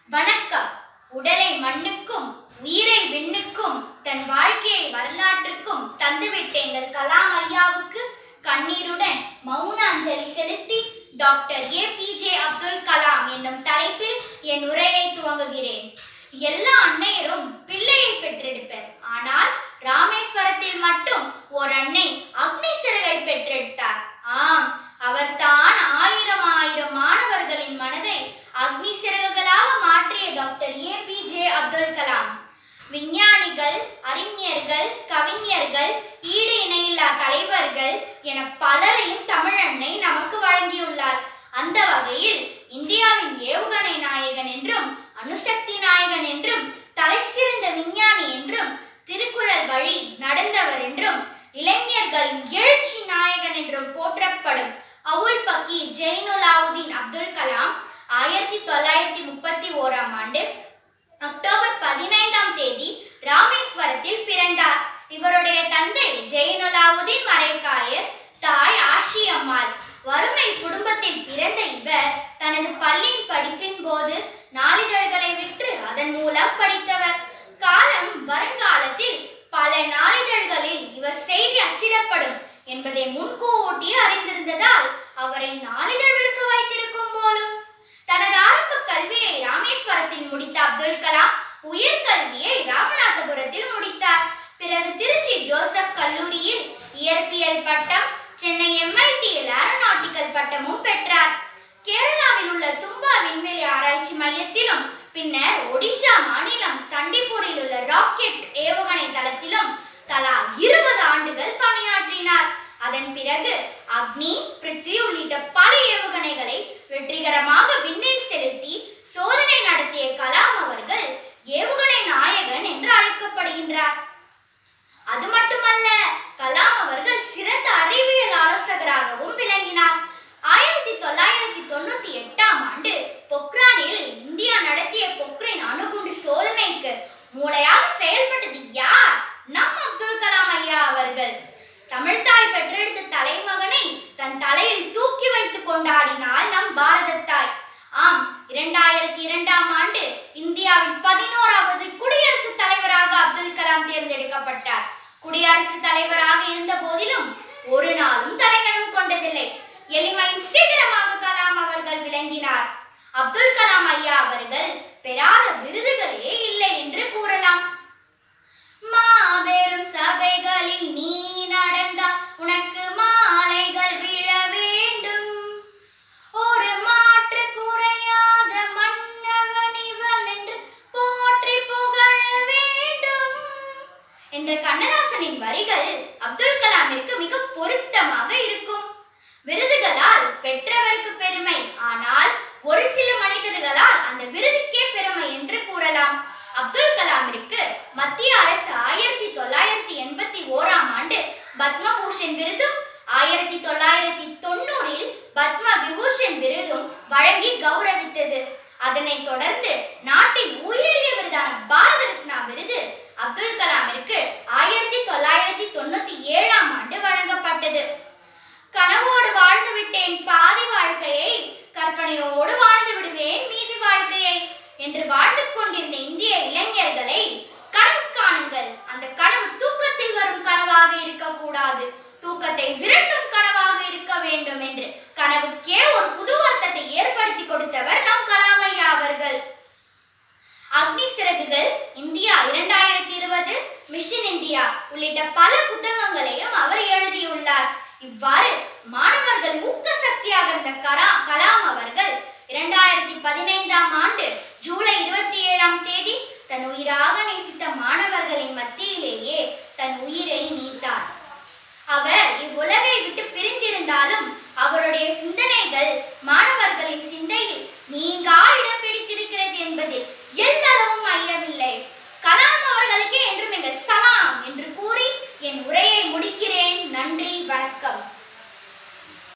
வணக்கம் உடலை மண்ணுக்கும் உயிரை விண்ணுக்கும் தன் வாழ்க்கையை வரலாற்றுக்கும் தந்துவிட்ட எங்கள் கலாம் ஐயாவுக்கு கண்ணீருடன் மௌன அஞ்சலி செலுத்தி doctor A P J Abdul Kalam என்னும் தலைப்பில் என் உரையை துவங்குகிறேன் எல்லா அன்னையரும் பிள்ளையை பெற்றெடுப்பர் ஆனால் ராமேஸ்வரத்தில் மட்டும் ஓர் அன்னை அக்னி சிறகை பெற்றெடுத்தார் ஆம் அவர்தான் ஆயிரம் ஆயிரம் மாணவர்களின் மனதை அக்னி சிறகுகளாக மாற்றிய doctor A P J Abdul Kalam விஞ்ஞானிகள் அறிஞர்கள் கவிஞர்கள் ஈடு இணையில்லா தலைவர்கள் என பலரையும் தமிழன்னை நமக்கு வழங்கியுள்ளார் அந்த வகையில் இந்தியாவின் ஏவுகணை நாயகன் என்றும் அணுசக்தி நாயகன் என்றும் தலை சிறந்த விஞ்ஞானி என்றும் திருக்குறள் வழி நடந்தவர் என்றும் இளைஞர்களின் எழுச்சி நாயகன் என்றும் போற்றப்படும் அவுல் பக்கீர் ஜெயினுலாவுதீன் அப்துல் கலாம் ஆயிரத்தி தொள்ளாயிரத்தி முப்பத்தி ஓராம் ஆண்டு அக்டோபர் பதினைந்தாம் தேதி ராமேஸ்வரத்தில் பிறந்தார் இவருடைய தந்தை ஜெயினுலாவுதீன் மரைக்காயர் தாய் ஆஷி அம்மாள் வறுமை குடும்பத்தில் பிறந்த இவர் தனது பள்ளியின் படிப்பின் போது நாளிதழ்களை விற்று அதன் மூலம் படித்தவர் காலம் வருங்காலத்தில் பல நாளிதழ்களில் இவர் செய்தி அச்சிடப்படும் என்பதை முன்கூட்டி அறிந்திருந்ததால் அவரை நாளிதழ் விற்க வைத்திருக்கும் போலும் தனது ஆரம்ப கல்வியை ராமேஸ்வரத்தில் முடித்த அப்துல் கலாம் உயர்கல்வியை ராமநாதபுரத்தில் முடித்தார் பிறகு திருச்சி ஜோசப் கல்லூரியில் இயற்பியல் பட்டம் சென்னை எம்ஐடியில் ஏரோநாட்டிக்கல் பட்டமும் பெற்றார் கேரளாவில் உள்ள தும்பா விண்வெளி ஆராய்ச்சி மையத்திலும் பின்னர் ஒடிஷா மாநிலம் சண்டிப்பூரில் உள்ள ராக்கெட் ஏவுகணை தளத்திலும் தலா இருபது ஆண்டுகள் பணியாற்றினார் அதன் பிறகு அக்னி பிருத்வி உள்ளிட்ட பல ஏவுகணைகளை வெற்றிகரமாக விண்ணில் செலுத்தி சோதனை நடத்திய கலாம் அவர்கள் ஏவுகணை நாயகன் என்று அழைக்கப்படுகின்றார் அது மட்டுமல்ல கலாம் அவர்கள் சிறந்த அறிவியல் ஆலோசகராகவும் விளங்கினார் ஆயிரத்தி தொள்ளாயிரத்தி தொண்ணூத்தி எட்டாம் ஆண்டு பொக்ரானில் இந்தியா நடத்திய பொக்ரைன் அணுகுண்டு சோதனைக்கு மூளையாக செயல்பட்டது யார் நம் அப்துல் கலாம் ஐயா அவர்கள் தமிழ்தாய் பெற்றெடுத்த தலைமகனை தன் தலையில் தூக்கி வைத்துக் கொண்டாடினாள் நம் பாரத தாய் ஆம் இரண்டாயிரத்தி இரண்டாம் ஆண்டு இந்தியாவின் பதினோராவது குடியரசுத் தலைவராக அப்துல் கலாம் தேர்ந்தெடுக்கப்பட்டார் குடியரசுத் தலைவராக இருந்த போதிலும் ஒரு நாளும் தலைகணம் கொண்டதில்லை எளிமையின் சீக்கிரமாக கலாம் அவர்கள் விளங்கினார் அப்துல் கலாம் ஐயா அவர்கள் பெறாத விருதுகளே இல்லை என்று கூறலாம் மாபெரும் சபைகளில் நீ நடந்தால் உனக்கு மாலைகள் விழ வேண்டும் ஒரு மாற்று குறையாத மன்னவன் இவன் என்று போற்றி புகழ வேண்டும் என்ற கண்ணதாசனின் வரிகள் அப்துல் கலாமிற்கு மிக பொருத்தமாக இருக்கும் விருதுகளால் பெற்றவருக்கு பெருமை ஆனால் ஒரு சில மனிதர்களால் அந்த விருதுக்கே பெருமை என்று கூறலாம் அப்துல் கலாமிற்கு மத்திய அரசு ஆயிரத்தி தொள்ளாயிரத்தி எண்பத்தி ஓராம் ஆண்டு பத்மபூஷன் விருதும் ஆயிரத்தி தொள்ளாயிரத்தி தொண்ணூறில் பத்ம விபூஷன் விருதும் வழங்கி கௌரவித்தது அதனைத் தொடர்ந்து நாட்டின் உயரிய விருதான பாரத ரத்னா விருது அப்துல் கலாமிற்கு ஆயிரத்தி தொள்ளாயிரத்தி தொண்ணூத்தி ஏழாம் ஆண்டு வழங்கப்பட்டது கனவோடு வாழ்ந்து விட்டேன் பாதி வாழ்க்கையை கற்பனையோடு வாழ்ந்து விடுவேன் மீதி வாழ்க்கையை என்று வாழ்ந்து கொண்டிருந்த இந்திய இளைஞர்களை கனவு காணுங்கள் அந்த கனவு தூக்கத்தில் வரும் கனவாக இருக்கக்கூடாது தூக்கத்தை விரட்டும் கனவாக இருக்க வேண்டும் என்று கனவுக்கே ஒரு புது அர்த்தத்தை ஏற்படுத்தி கொடுத்தவர் நம் கலாமையா அவர்கள் அக்னி சிறகுகள் இந்தியா இரண்டாயிரத்தி இருபது மிஷன் இந்தியா உள்ளிட்ட பல புத்தகங்களையும் அவர் எழுதியுள்ளார் இவ்வாறு மாணவர்கள் ஊக்க சக்தியாக இருந்த கரா கலாம் அவர்கள் இரண்டாயிரத்தி பதினைந்தாம் ஆண்டு ஜூலை இருபத்தி ஏழாம் தேதி தன் உயிராக நேசித்த மாணவர்களின் மத்தியில்